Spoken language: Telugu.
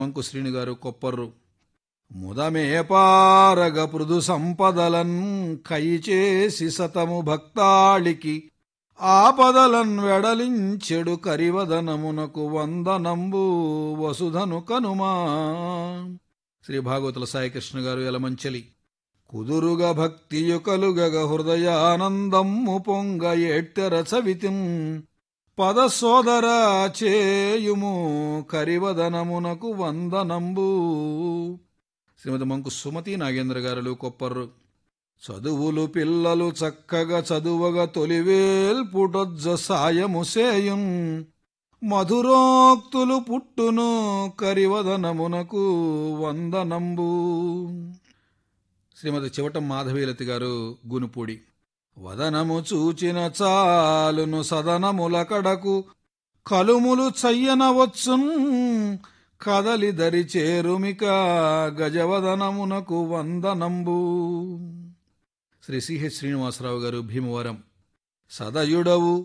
మంకు శ్రీని గారు కొప్పర్రు ముదమేపారగ పృదు సంపదలన్ కైచేసి సతము భక్తాళికి ఆపదలన్ వెడలించెడు కరివదనమునకు వందనంబు వసుధను కనుమా శ్రీ భాగవతుల సాయికృష్ణ గారు ఎలమంచలి కుదురుగ భక్తియు కలుగగ హృదయానందమ్ము పొంగ ఏట్టెర చవితిం పద సోదర చేయుము కరివదనమునకు వందనంబు శ్రీమతి మంకు సుమతి నాగేంద్ర గారులు కొప్పర్రు చదువులు పిల్లలు చక్కగా చదువగా తొలివేల్పుటొజ్జ సాయము సేయుం మధురోక్తులు పుట్టును కరివదనమునకు వందనంబు శ్రీమతి చివటం మాధవీలతి గారు గునుపూడి వదనము చూచిన చాలును సదనముల కడకు కలుములు చయ్యనవచ్చున్ కదలి దరి చేరుమిక గజవదనమునకు వందనంబు శ్రీ సిహెచ్ శ్రీనివాసరావు గారు భీమవరం సదయుడవు